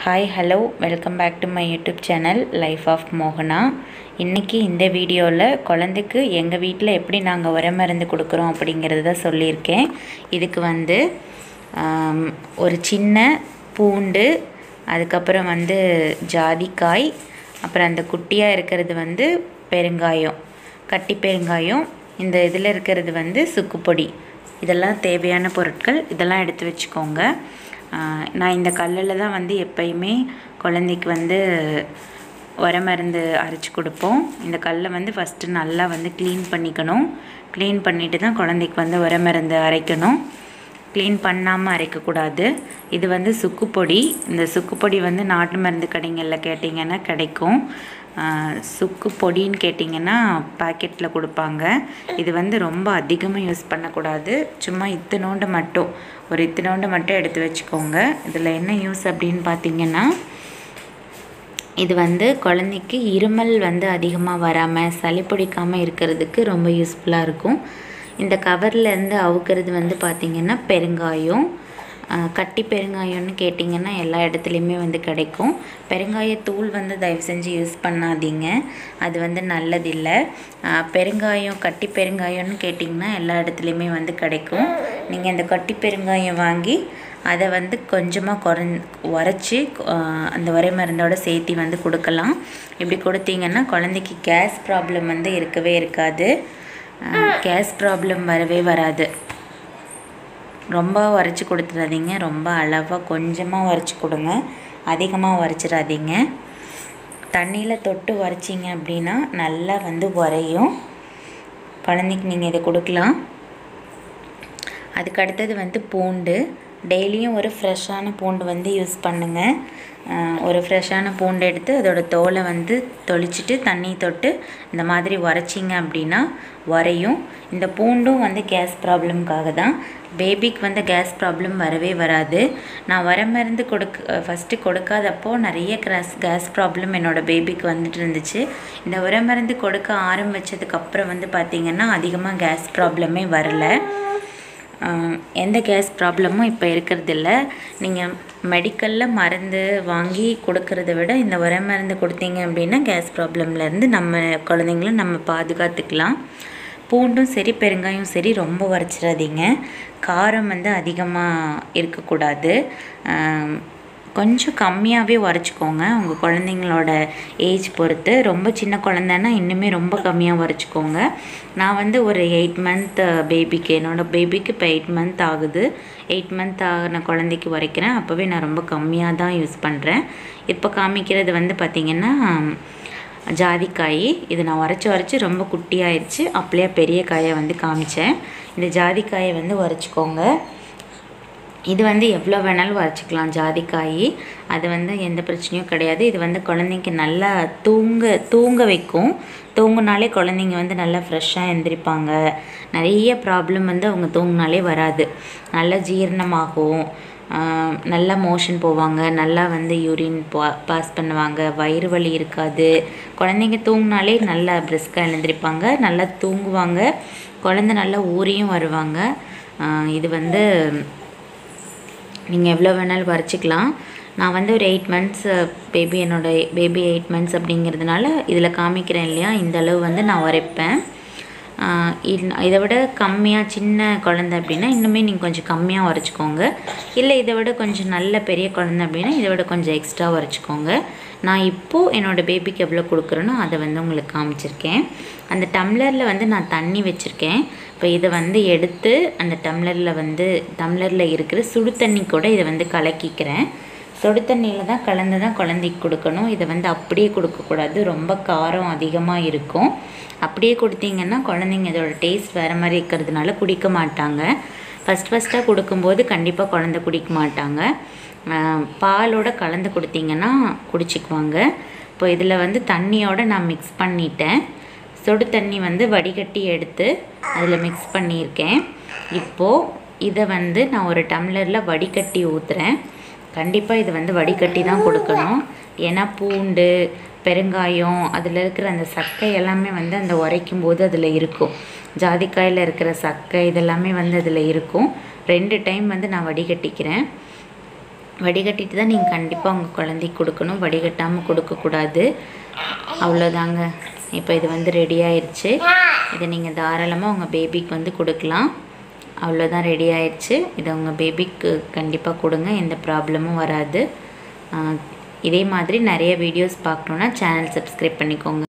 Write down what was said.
hi hello welcome back to my YouTube channel life of மோகனா இன்றைக்கி இந்த வீடியோவில் குழந்தைக்கு எங்கள் வீட்டில் எப்படி நாங்கள் உர மருந்து கொடுக்குறோம் அப்படிங்கிறது தான் சொல்லியிருக்கேன் இதுக்கு வந்து ஆம், ஒரு சின்ன பூண்டு அதுக்கப்புறம் வந்து ஜாதிக்காய் அப்புறம் அந்த குட்டியாக இருக்கிறது வந்து பெருங்காயம் கட்டி பெருங்காயம் இந்த இதில் இருக்கிறது வந்து சுக்குப்பொடி இதெல்லாம் தேவையான பொருட்கள் இதெல்லாம் எடுத்து வச்சுக்கோங்க ஆஹ் நான் இந்த கல்லில் தான் வந்து எப்பயுமே குழந்தைக்கு வந்து உர மருந்து அரைச்சி கொடுப்போம் இந்த கல்லை வந்து ஃபஸ்ட்டு நல்லா வந்து க்ளீன் பண்ணிக்கணும் க்ளீன் பண்ணிட்டு தான் குழந்தைக்கு வந்து உர மருந்து அரைக்கணும் க்ளீன் பண்ணாமல் அரைக்கக்கூடாது இது வந்து சுக்குப்பொடி இந்த சுக்குப்பொடி வந்து நாட்டு மருந்து கடைங்களில் கேட்டிங்கன்னா கிடைக்கும் ஆஹ் சுக்கு பொடின்னு கேட்டிங்கன்னா பாக்கெட்டில் கொடுப்பாங்க இது வந்து ரொம்ப அதிகமாக யூஸ் பண்ணக்கூடாது சும்மா இத்தினோண்டு மட்டும் ஒரு இத்தினோண்டு மட்டும் எடுத்து வச்சுக்கோங்க இதில் என்ன யூஸ் அப்படின்னு பார்த்தீங்கன்னா இது வந்து குழந்தைக்கு இருமல் வந்து அதிகமாக வராமல் சளி பிடிக்காமல் இருக்கிறதுக்கு ரொம்ப யூஸ்ஃபுல்லாக இருக்கும் இந்த கவர்லேருந்து அவுக்கிறது வந்து பார்த்திங்கன்னா பெருங்காயம் ஆஹ் கட்டி பெருங்காயம்னு கேட்டிங்கன்னா எல்லா இடத்துலையுமே வந்து கிடைக்கும் பெருங்காயத்தூள் வந்து தயவு செஞ்சு யூஸ் பண்ணாதீங்க அது வந்து நல்லதில்லை ஆஹ் பெருங்காயம் கட்டி பெருங்காயம்னு கேட்டிங்கன்னா எல்லா இடத்துலையுமே வந்து கிடைக்கும் நீங்கள் இந்த கட்டி பெருங்காயம் வாங்கி அதை வந்து கொஞ்சமாக குறைஞ் உரைச்சி அந்த உரை மருந்தோட சேர்த்தி வந்து கொடுக்கலாம் இப்படி கொடுத்தீங்கன்னா குழந்தைக்கு கேஸ் ப்ராப்ளம் வந்து இருக்கவே இருக்காது கேஸ் ப்ராப்ளம் வரவே வராது ரொம்ப உரைச்சி கொடுத்துடாதீங்க ரொம்ப அளவாக கொஞ்சமாக உரைச்சி கொடுங்க அதிகமாக உரைச்சிடாதீங்க தண்ணியில் தொட்டு உரைச்சிங்க அப்படின்னா நல்லா வந்து உரையும் குழந்தைக்கு நீங்கள் இதை கொடுக்கலாம் அதுக்கு அடுத்தது வந்து பூண்டு டெய்லியும் ஒரு ஃப்ரெஷ்ஷான பூண்டு வந்து யூஸ் பண்ணுங்கள் அஹ் ஒரு ஃப்ரெஷ்ஷான பூண்டு எடுத்து அதோட தோலை வந்து தொளிச்சிட்டு தண்ணி தொட்டு இந்த மாதிரி உரைச்சிங்க அப்படின்னா உரையும் இந்த பூண்டும் வந்து கேஸ் ப்ராப்ளம்காக தான் பேபிக்கு வந்து கேஸ் ப்ராப்ளம் வரவே வராது நான் வர மருந்து கொடுக்க ஃபஸ்ட்டு கொடுக்காதப்போ நிறைய கிராஸ் கேஸ் ப்ராப்ளம் என்னோடய பேபிக்கு வந்துட்டு இருந்துச்சு இந்த உர மருந்து கொடுக்க ஆரம்பித்ததுக்கப்புறம் வந்து பார்த்திங்கன்னா அதிகமாக கேஸ் ப்ராப்ளமே வரல ஆஹ் எந்த கேஸ் ப்ராப்ளமும் இப்போ இருக்கிறதில்ல நீங்கள் மெடிக்கலில் மருந்து வாங்கி கொடுக்கறத விட இந்த உர மருந்து கொடுத்தீங்க அப்படின்னா கேஸ் ப்ராப்ளம்லேருந்து நம்ம குழந்தைங்கள நம்ம பாதுகாத்துக்கலாம் பூண்டும் சரி பெருங்காயம் சரி ரொம்ப உரைச்சிடாதீங்க காரம் வந்து அதிகமாக இருக்கக்கூடாது ஆஹ் கொஞ்சம் கம்மியாகவே உரைச்சிக்கோங்க உங்கள் குழந்தைங்களோட ஏஜ் பொறுத்து ரொம்ப சின்ன குழந்தைன்னா இன்னுமே ரொம்ப கம்மியாக உரைச்சிக்கோங்க நான் வந்து ஒரு எயிட் மந்த் பேபிக்கு என்னோடய பேபிக்கு இப்போ எயிட் மந்த் ஆகுது எயிட் மந்த் ஆகின குழந்தைக்கு உரைக்கிறேன் அப்போவே நான் ரொம்ப கம்மியாக தான் யூஸ் பண்ணுறேன் இப்போ காமிக்கிறது வந்து பார்த்திங்கன்னா ஜாதிக்காய் இது நான் உரைச்சி உரைச்சி ரொம்ப குட்டியாயிருச்சு அப்படியே பெரிய காயை வந்து காமிச்சேன் இந்த ஜாதிக்காயை வந்து உரைச்சிக்கோங்க இது வந்து எவ்வளோ வேணாலும் வரைச்சிக்கலாம் ஜாதிக்காய் அது வந்து எந்த பிரச்சனையும் கிடையாது இது வந்து குழந்தைங்க நல்லா தூங்க தூங்க வைக்கும் தூங்குனாலே குழந்தைங்க வந்து நல்லா ஃப்ரெஷ்ஷாக எந்திரிப்பாங்க நிறைய ப்ராப்ளம் வந்து அவங்க தூங்கினாலே வராது நல்லா ஜீரணமாகும் ஆஹ் நல்லா மோஷன் போவாங்க நல்லா வந்து யூரின் பா பாஸ் பண்ணுவாங்க வயிறு வலி இருக்காது குழந்தைங்க தூங்கினாலே நல்லா பிரிஸ்காக எழுந்திருப்பாங்க நல்லா தூங்குவாங்க குழந்தை நல்லா ஊறியும் வருவாங்க ஆஹ் இது வந்து நீங்கள் எவ்வளோ வேணாலும் வரைச்சிக்கலாம் நான் வந்து ஒரு எயிட் மந்த்ஸ் பேபி என்னோட பேபி எயிட் மந்த்ஸ் அப்படிங்கிறதுனால இதில் காமிக்கிறேன் இல்லையா இந்த அளவு வந்து நான் உரைப்பேன் ஆஹ் இன்- இதை விட கம்மியாக சின்ன குழந்தை அப்படின்னா இன்னுமே நீங்கள் கொஞ்சம் கம்மியாக உரைச்சிக்கோங்க இல்லை இதை விட கொஞ்சம் நல்ல பெரிய குழந்தை அப்படின்னா இதை விட கொஞ்சம் எக்ஸ்ட்ரா உரைச்சிக்கோங்க நான் இப்போது என்னோடய பேபிக்கு எவ்வளோ கொடுக்குறேனோ அதை வந்து உங்களுக்கு காமிச்சிருக்கேன் அந்த டம்ளரில் வந்து நான் தண்ணி வச்சுருக்கேன் இப்போ இதை வந்து எடுத்து அந்த டம்ளரில் வந்து டம்ளரில் இருக்கிற சுடு தண்ணி கூட இதை வந்து கலக்கிக்கிறேன் சுடு தண்ணியில் தான் கலந்து தான் குழந்தைக்கு கொடுக்கணும் இதை வந்து அப்படியே கொடுக்கக்கூடாது ரொம்ப காரம் அதிகமாக இருக்கும் அப்படியே கொடுத்தீங்கன்னா குழந்தைங்க இதோட டேஸ்ட் வேறு மாதிரி இருக்கிறதுனால குடிக்க மாட்டாங்க ஃபஸ்ட் ஃபஸ்ட்டாக கொடுக்கும்போது கண்டிப்பாக குழந்தை குடிக்க மாட்டாங்க ஆஹ் பாலோட கலந்து கொடுத்தீங்கன்னா குடிச்சிக்குவாங்க இப்போ இதில் வந்து தண்ணியோட நான் மிக்ஸ் பண்ணிட்டேன் சுடு தண்ணி வந்து வடிகட்டி எடுத்து அதில் மிக்ஸ் பண்ணியிருக்கேன் இப்போது இதை வந்து நான் ஒரு டம்ளரில் வடிகட்டி ஊற்றுறேன் கண்டிப்பாக இது வந்து வடிகட்டி தான் கொடுக்கணும் ஏன்னா பூண்டு பெருங்காயம் அதில் இருக்கிற அந்த சக்கை எல்லாமே வந்து அந்த உரைக்கும் போது அதில் இருக்கும் ஜாதிக்காயில் இருக்கிற சக்கை இதெல்லாமே வந்து அதில் இருக்கும் ரெண்டு டைம் வந்து நான் வடிகட்டிக்கிறேன் வடிகட்டிட்டு தான் நீங்கள் கண்டிப்பாக உங்கள் குழந்தைக்கு கொடுக்கணும் வடிகட்டாமல் கொடுக்கக்கூடாது அவ்வளோதாங்க இப்போ இது வந்து ரெடி ஆயிடுச்சு இதை நீங்கள் தாராளமாக உங்கள் பேபிக்கு வந்து கொடுக்கலாம் அவ்வளோதான் ரெடி ஆயிடுச்சு இதை உங்கள் பேபிக்கு கண்டிப்பாக கொடுங்க எந்த ப்ராப்ளமும் வராது ஆஹ் இதே மாதிரி நிறைய வீடியோஸ் பார்க்கணுன்னா சேனல் சப்ஸ்கிரைப் பண்ணிக்கோங்க